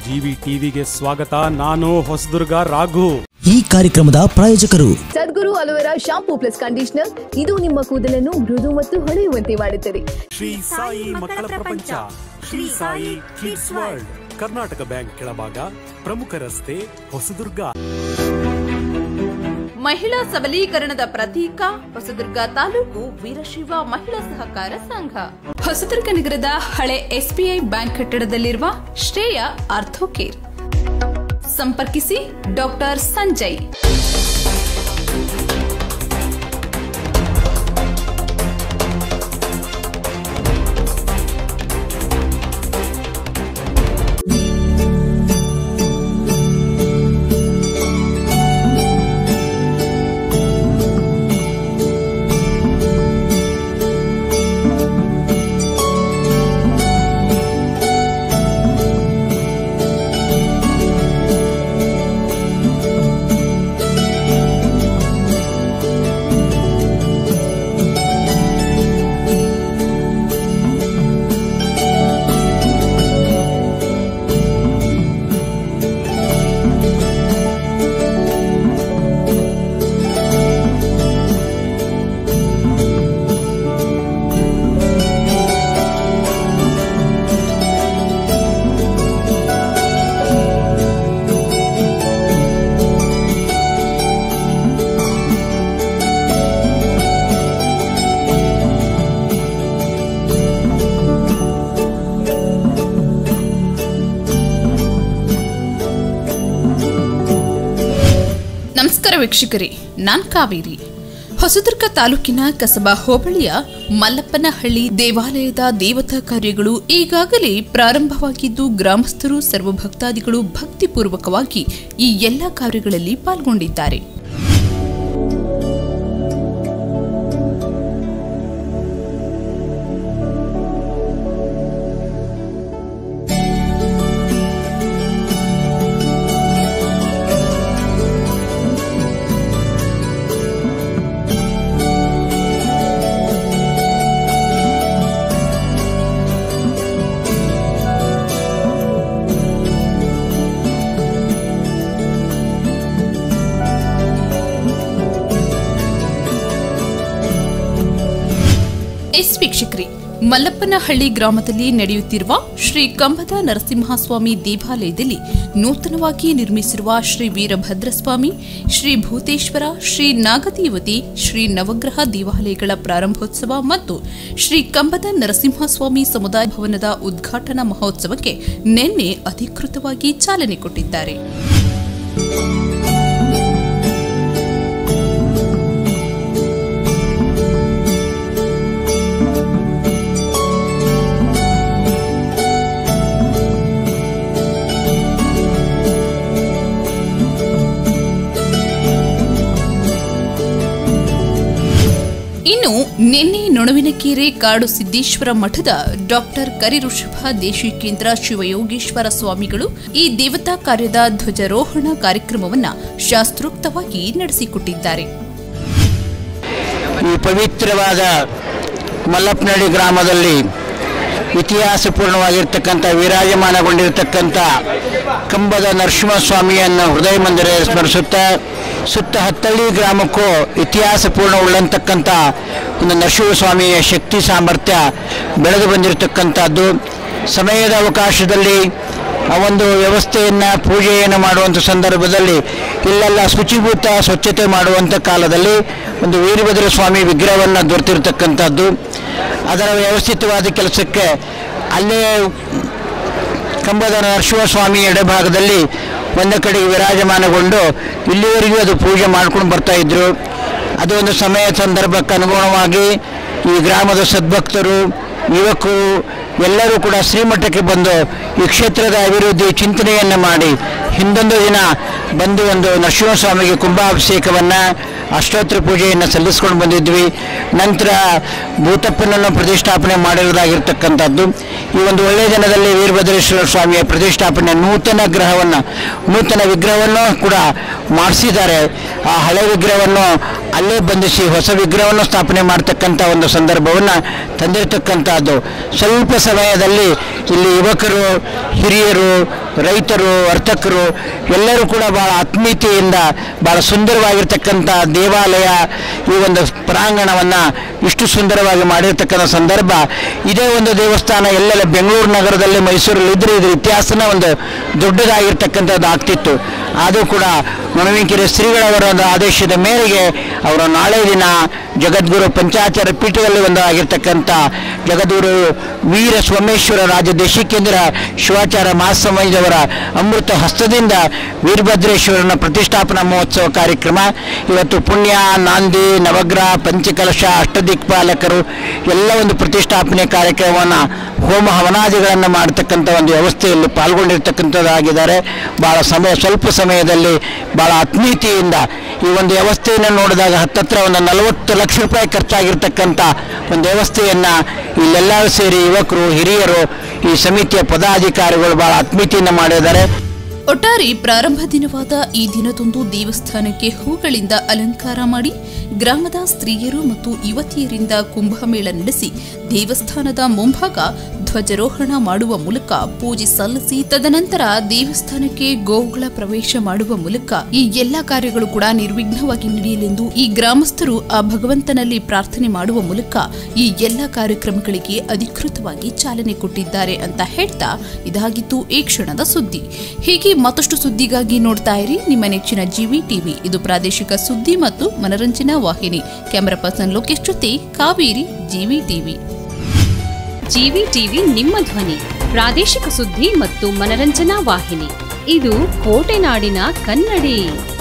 GV ಟಿವಿಗೆ ಸ್ವಾಗತ ನಾನು ಹೊಸದುರ್ಗ ರಾಘು ಈ ಕಾರ್ಯಕ್ರಮದ ಪ್ರಾಯೋಜಕರು Sadguru aloe vera shampoo plus conditioner ಇದು ನಿಮ್ಮ ಕೂದಲನ್ನು ಮೃದು ಮತ್ತು ಹೊಳೆಯುವಂತೆ ಮಾಡುತ್ತದೆ ಶ್ರೀ ಸಾಯಿ ಮಕ್ಕಳ ಪ್ರಪಂಚ Shri Sai kids world Karnataka bank ಕೆಳಭಾಗ ಪ್ರಮುಖ ರಸ್ತೆ ಹೊಸದುರ್ಗ ಮಹಿಳಾ ಸಬಲೀಕರಣದ ಪ್ರತೀಕ ಹೊಸದುರ್ಗ ತಾಲೂಕು ವೀರಶೈವ ಮಹಿಳಾ ಸಹಕಾರ ಸಂಘ ಹೊಸದುರ್ಗ ನಗರದ ಹಳೆ ಎಸ್ಬಿಐ ಬ್ಯಾಂಕ್ ಕಟ್ಟಡದಲ್ಲಿರುವ ಶ್ರೇಯ ಆರ್ಥೋಕೇರ್ ಸಂಪರ್ಕಿಸಿ ಡಾಕ್ಟರ್ ಸಂಜಯ್ ನಮಸ್ಕಾರ ವೀಕ್ಷಕರೇ ನಾನ್ ಕಾವೇರಿ ಹೊಸದುರ್ಗ ತಾಲೂಕಿನ ಕಸಬಾ ಹೋಬಳಿಯ ಮಲ್ಲಪ್ಪನಹಳ್ಳಿ ದೇವಾಲಯದ ದೇವತಾ ಕಾರ್ಯಗಳು ಈಗಾಗಲೇ ಪ್ರಾರಂಭವಾಗಿದ್ದು ಗ್ರಾಮಸ್ಥರು ಸರ್ವಭಕ್ತಾದಿಗಳು ಭಕ್ತಿಪೂರ್ವಕವಾಗಿ ಈ ಎಲ್ಲ ಕಾರ್ಯಗಳಲ್ಲಿ ಪಾಲ್ಗೊಂಡಿದ್ದಾರೆ ಎಸ್ ವೀಕ್ಷಕರೇ ಮಲ್ಲಪ್ಪನಹಳ್ಳಿ ಗ್ರಾಮದಲ್ಲಿ ನಡೆಯುತ್ತಿರುವ ಶ್ರೀ ಕಂಬದ ನರಸಿಂಹಸ್ವಾಮಿ ದೇವಾಲಯದಲ್ಲಿ ನೂತನವಾಗಿ ನಿರ್ಮಿಸಿರುವ ಶ್ರೀ ವೀರಭದ್ರಸ್ವಾಮಿ ಶ್ರೀ ಭೂತೇಶ್ವರ ಶ್ರೀ ನಾಗದೇವತೆ ಶ್ರೀ ನವಗ್ರಹ ದೇವಾಲಯಗಳ ಪ್ರಾರಂಭೋತ್ಸವ ಮತ್ತು ಶ್ರೀ ಕಂಬದ ನರಸಿಂಹಸ್ವಾಮಿ ಸಮುದಾಯ ಭವನದ ಉದ್ಘಾಟನಾ ಮಹೋತ್ಸವಕ್ಕೆ ನಿನ್ನೆ ಅಧಿಕೃತವಾಗಿ ಚಾಲನೆ ಕೊಟ್ಟಿದ್ದಾರೆ ಇನ್ನು ನಿನ್ನೆ ನೊಣವಿನಕೆರೆ ಕಾಡು ಸಿದ್ದೇಶ್ವರ ಮಠದ ಡಾಕ್ಟರ್ ಕರಿಋಷಭ ದೇಶಿಕೇಂದ್ರ ಶಿವಯೋಗೇಶ್ವರ ಸ್ವಾಮಿಗಳು ಈ ದೇವತಾ ಕಾರ್ಯದ ಧ್ವಜಾರೋಹಣ ಕಾರ್ಯಕ್ರಮವನ್ನು ಶಾಸ್ತ್ರೋಕ್ತವಾಗಿ ನಡೆಸಿಕೊಟ್ಟಿದ್ದಾರೆ ಈ ಪವಿತ್ರವಾದ ಮಲ್ಲಪ್ಪನಹಳ್ಳಿ ಗ್ರಾಮದಲ್ಲಿ ಇತಿಹಾಸಪೂರ್ಣವಾಗಿರ್ತಕ್ಕಂಥ ವಿರಾಜಮಾನಗೊಂಡಿರತಕ್ಕಂಥ ಕಂಬದ ನರಸಿಂಹಸ್ವಾಮಿಯನ್ನು ಹೃದಯ ಮಂದಿರ ಸ್ಮರಿಸುತ್ತಾ ಸುತ್ತ ಹತ್ತಳ್ಳಿ ಗ್ರಾಮಕ್ಕೂ ಇತಿಹಾಸಪೂರ್ಣ ಉಳ್ಳಂತಕ್ಕಂಥ ಒಂದು ನರಸಿಂಹಸ್ವಾಮಿಯ ಶಕ್ತಿ ಸಾಮರ್ಥ್ಯ ಬೆಳೆದು ಬಂದಿರತಕ್ಕಂಥದ್ದು ಸಮಯದ ಅವಕಾಶದಲ್ಲಿ ಆ ಒಂದು ವ್ಯವಸ್ಥೆಯನ್ನು ಪೂಜೆಯನ್ನು ಮಾಡುವಂಥ ಸಂದರ್ಭದಲ್ಲಿ ಇಲ್ಲೆಲ್ಲ ಶುಚಿಭೂತ ಸ್ವಚ್ಛತೆ ಮಾಡುವಂಥ ಕಾಲದಲ್ಲಿ ಒಂದು ವೀರಭದ್ರ ಸ್ವಾಮಿ ವಿಗ್ರಹವನ್ನು ದೊರೆತಿರ್ತಕ್ಕಂಥದ್ದು ಅದರ ವ್ಯವಸ್ಥಿತವಾದ ಕೆಲಸಕ್ಕೆ ಅಲ್ಲೇ ಕಂಬದ ನರಸಿಂಹಸ್ವಾಮಿ ಎಡಭಾಗದಲ್ಲಿ ಒಂದು ಕಡೆಗೆ ವಿರಾಜಮಾನಗೊಂಡು ಇಲ್ಲಿವರೆಗೂ ಅದು ಪೂಜೆ ಮಾಡ್ಕೊಂಡು ಬರ್ತಾ ಇದ್ರು ಅದು ಒಂದು ಸಮಯ ಸಂದರ್ಭಕ್ಕೆ ಅನುಗುಣವಾಗಿ ಈ ಗ್ರಾಮದ ಸದ್ಭಕ್ತರು ಯುವಕರು ಎಲ್ಲರೂ ಕೂಡ ಶ್ರೀಮಠಕ್ಕೆ ಬಂದು ಈ ಕ್ಷೇತ್ರದ ಅಭಿವೃದ್ಧಿ ಚಿಂತನೆಯನ್ನು ಮಾಡಿ ಹಿಂದೊಂದು ದಿನ ಬಂದು ಒಂದು ನರಸಿಂಹಸ್ವಾಮಿಗೆ ಕುಂಭಾಭಿಷೇಕವನ್ನು ಅಷ್ಟೋತ್ತರ ಪೂಜೆಯನ್ನು ಸಲ್ಲಿಸ್ಕೊಂಡು ಬಂದಿದ್ವಿ ನಂತರ ಭೂತಪ್ಪನನ್ನು ಪ್ರತಿಷ್ಠಾಪನೆ ಮಾಡಿರೋದಾಗಿರ್ತಕ್ಕಂಥದ್ದು ಈ ಒಂದು ಒಳ್ಳೆಯ ದಿನದಲ್ಲಿ ವೀರಭದ್ರೇಶ್ವರ ಸ್ವಾಮಿಯ ಪ್ರತಿಷ್ಠಾಪನೆ ನೂತನ ಗ್ರಹವನ್ನು ನೂತನ ವಿಗ್ರಹವನ್ನು ಕೂಡ ಮಾಡಿಸಿದ್ದಾರೆ ಆ ಹಳೆ ವಿಗ್ರಹವನ್ನು ಅಲ್ಲೇ ಬಂಧಿಸಿ ಹೊಸ ವಿಗ್ರಹವನ್ನು ಸ್ಥಾಪನೆ ಮಾಡ್ತಕ್ಕಂಥ ಒಂದು ಸಂದರ್ಭವನ್ನು ತಂದಿರತಕ್ಕಂಥದ್ದು ಸ್ವಲ್ಪ ಸಮಯದಲ್ಲಿ ಇಲ್ಲಿ ಯುವಕರು ಹಿರಿಯರು ರೈತರು ವರ್ತಕರು ಎಲ್ಲರೂ ಕೂಡ ಬಹಳ ಆತ್ಮೀಯತೆಯಿಂದ ಬಹಳ ಸುಂದರವಾಗಿರ್ತಕ್ಕಂಥ ದೇವಾಲಯ ಈ ಒಂದು ಪ್ರಾಂಗಣವನ್ನು ಇಷ್ಟು ಸುಂದರವಾಗಿ ಮಾಡಿರ್ತಕ್ಕಂಥ ಸಂದರ್ಭ ಇದೇ ಒಂದು ದೇವಸ್ಥಾನ ಎಲ್ಲೆಲ್ಲ ಬೆಂಗಳೂರು ನಗರದಲ್ಲಿ ಮೈಸೂರಲ್ಲಿ ಇದ್ರೆ ಇದ್ರ ಇತಿಹಾಸನ ಒಂದು ದೊಡ್ಡದಾಗಿರ್ತಕ್ಕಂಥದ್ದು ಆಗ್ತಿತ್ತು ಆದರೂ ಕೂಡ ಮನವಿಕೆರೆ ಶ್ರೀಗಳವರ ಒಂದು ಆದೇಶದ ಮೇರೆಗೆ ಅವರು ನಾಳೆ ದಿನ ಜಗದ್ಗುರು ಪಂಚಾಚಾರ್ಯ ಪೀಠದಲ್ಲಿ ಒಂದು ಆಗಿರ್ತಕ್ಕಂಥ ಜಗದ್ಗುರು ವೀರ ಸೋಮೇಶ್ವರ ರಾಜ ದೇಶಿಕೇಂದ್ರ ಶಿವಾಚಾರ್ಯ ಮಹಾಸಮಾಜದವರ ಅಮೃತ ಹಸ್ತದಿಂದ ವೀರಭದ್ರೇಶ್ವರನ ಪ್ರತಿಷ್ಠಾಪನಾ ಮಹೋತ್ಸವ ಕಾರ್ಯಕ್ರಮ ಇವತ್ತು ಪುಣ್ಯ ನಾಂದಿ ನವಗ್ರಹ ಪಂಚಕಲಶ ಅಷ್ಟದಿಕ್ಪಾಲಕರು ಎಲ್ಲ ಒಂದು ಪ್ರತಿಷ್ಠಾಪನೆ ಕಾರ್ಯಕ್ರಮವನ್ನು ಹೋಮ ಹವನಾದಿಗಳನ್ನು ಮಾಡತಕ್ಕಂಥ ಒಂದು ವ್ಯವಸ್ಥೆಯಲ್ಲಿ ಪಾಲ್ಗೊಂಡಿರ್ತಕ್ಕಂಥದ್ದಾಗಿದ್ದಾರೆ ಭಾಳ ಸಮಯ ಸ್ವಲ್ಪ ಸಮಯದಲ್ಲಿ ಭಾಳ ಆತ್ಮೀಯತೆಯಿಂದ ಈ ಒಂದು ವ್ಯವಸ್ಥೆಯನ್ನು ನೋಡಿದಾಗ ಹತ್ತತ್ರ ಒಂದು ನಲವತ್ತು ಲಕ್ಷ ರೂಪಾಯಿ ಖರ್ಚಾಗಿರ್ತಕ್ಕಂಥ ಒಂದು ವ್ಯವಸ್ಥೆಯನ್ನು ಇಲ್ಲೆಲ್ಲರೂ ಸೇರಿ ಯುವಕರು ಹಿರಿಯರು ಈ ಸಮಿತಿಯ ಪದಾಧಿಕಾರಿಗಳು ಭಾಳ ಆತ್ಮೀಯತೆಯಿಂದ ಮಾಡಿದ್ದಾರೆ ಒಟ್ಟಾರೆ ಪ್ರಾರಂಭ ದಿನವಾದ ಈ ದಿನದಂದು ದೇವಸ್ಥಾನಕ್ಕೆ ಹೂಗಳಿಂದ ಅಲಂಕಾರ ಮಾಡಿ ಗ್ರಾಮದ ಸ್ತ್ರೀಯರು ಮತ್ತು ಯುವತಿಯರಿಂದ ಕುಂಭಮೇಳ ನಡೆಸಿ ದೇವಸ್ಥಾನದ ಮುಂಭಾಗ ಧ್ವಜಾರೋಹಣ ಮಾಡುವ ಮೂಲಕ ಪೂಜೆ ಸಲ್ಲಿಸಿ ತದನಂತರ ದೇವಸ್ಥಾನಕ್ಕೆ ಗೋವುಗಳ ಪ್ರವೇಶ ಮಾಡುವ ಮೂಲಕ ಈ ಎಲ್ಲಾ ಕಾರ್ಯಗಳು ಕೂಡ ನಿರ್ವಿಘ್ನವಾಗಿ ನಡೆಯಲೆಂದು ಈ ಗ್ರಾಮಸ್ಥರು ಆ ಭಗವಂತನಲ್ಲಿ ಪ್ರಾರ್ಥನೆ ಮಾಡುವ ಮೂಲಕ ಈ ಎಲ್ಲಾ ಕಾರ್ಯಕ್ರಮಗಳಿಗೆ ಅಧಿಕೃತವಾಗಿ ಚಾಲನೆ ಕೊಟ್ಟಿದ್ದಾರೆ ಅಂತ ಹೇಳ್ತಾ ಇದಾಗಿತ್ತು ಈ ಕ್ಷಣದ ಸುದ್ದಿ ಹೀಗೆ ಮತ್ತಷ್ಟು ಸುದ್ದಿಗಾಗಿ ನೋಡ್ತಾ ಇರಿ ನಿಮ್ಮ ನೆಚ್ಚಿನ ಜಿವಿ ಟಿವಿ ಇದು ಪ್ರಾದೇಶಿಕ ಸುದ್ದಿ ಮತ್ತು ಮನರಂಜನಾ ವಾಹಿನಿ ಕ್ಯಾಮರಾ ಪರ್ಸನ್ ಲೋಕೇಶ್ ಜೊತೆ Kaveri GV TV GV TV ನಿಮ್ಮ ಧ್ವನಿ ಪ್ರಾದೇಶಿಕ ಸುದ್ದಿ ಮತ್ತು ಮನರಂಜನಾ ವಾಹಿನಿ ಇದು ಕೋಟೆನಾಡಿನ ಕನ್ನಡಿ